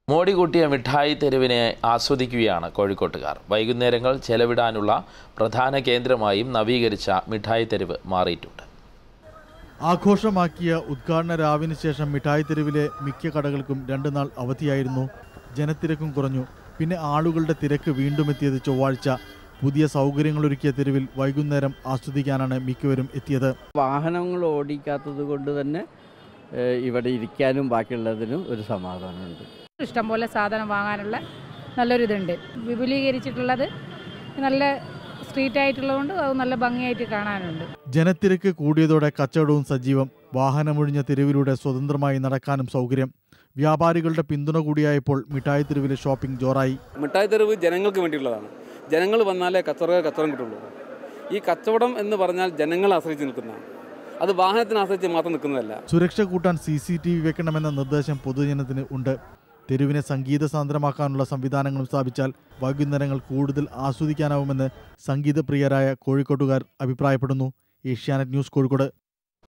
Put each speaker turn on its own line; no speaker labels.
മോടി കൂട്ടിയ മിഠായി തെരുവിനെ ആസ്വദിക്കുകയാണ് കോഴിക്കോട്ടുകാർ വൈകുന്നേരങ്ങൾ ചെലവിടാനുള്ള പ്രധാന കേന്ദ്രമായും നവീകരിച്ച മിഠായി തെരുവ് മാറിയിട്ടുണ്ട്
ആഘോഷമാക്കിയ ഉദ്ഘാടന രാവിന് ശേഷം മിഠായി തെരുവിലെ മിക്ക കടകൾക്കും രണ്ട് നാൾ അവധിയായിരുന്നു ജനത്തിരക്കും കുറഞ്ഞു പിന്നെ ആളുകളുടെ തിരക്ക് വീണ്ടും എത്തിയത് ചൊവ്വാഴ്ച പുതിയ സൗകര്യങ്ങളൊരുക്കിയ തെരുവിൽ വൈകുന്നേരം ആസ്വദിക്കാനാണ് മിക്കവരും എത്തിയത്
വാഹനങ്ങൾ ഓടിക്കാത്തത് കൊണ്ട് തന്നെ ഏഹ്, ഇവിടെ ഇരിക്കാനും ബാക്കിയുള്ളതിനും ഒരു സമാധാനമുണ്ട്
ഇഷ്ടംപോലെ സാധനം വാങ്ങാനുള്ള നല്ലൊരു ഇതുണ്ട് വിപുലീകരിച്ചിട്ടുള്ളത് നല്ല സ്ട്രീറ്റ് ആയിട്ടുള്ളതുകൊണ്ട് അത് നല്ല ഭംഗിയായിട്ട് കാണാനുണ്ട്
ജനത്തിരക്ക് കൂടിയതോടെ കച്ചവടവും സജീവം വാഹനമൊഴിഞ്ഞ തെരുവിലൂടെ സ്വതന്ത്രമായി നടക്കാനും സൗകര്യം വ്യാപാരികളുടെ പിന്തുണ കൂടിയായപ്പോൾ മിഠായി തെരുവിലെ ഷോപ്പിംഗ് ജോറായി
മിഠായി തെരുവ് ജനങ്ങൾക്ക് വേണ്ടിയുള്ളതാണ് ജനങ്ങൾ വന്നാലേ കച്ചവട കച്ചവടം കിട്ടുള്ളൂ ഈ കച്ചവടം എന്ന് പറഞ്ഞാൽ ജനങ്ങളെ ആശ്രയിച്ച് നിൽക്കുന്നതാണ് അത് വാഹനത്തിനെ ആശ്രയിച്ച് മാത്രം നിൽക്കുന്നതല്ല
സുരക്ഷ കൂട്ടാൻ സി സി ടി വി വെക്കണമെന്ന നിർദ്ദേശം പൊതുജനത്തിന് ഉണ്ട് തെരുവിനെ സംഗീത സാന്ദ്രമാക്കാനുള്ള സംവിധാനങ്ങളും സ്ഥാപിച്ചാൽ വൈകുന്നേരങ്ങൾ കൂടുതൽ ആസ്വദിക്കാനാവുമെന്ന് സംഗീതപ്രിയരായ കോഴിക്കോട്ടുകാർ അഭിപ്രായപ്പെടുന്നു ഏഷ്യാനെറ്റ് ന്യൂസ് കോഴിക്കോട്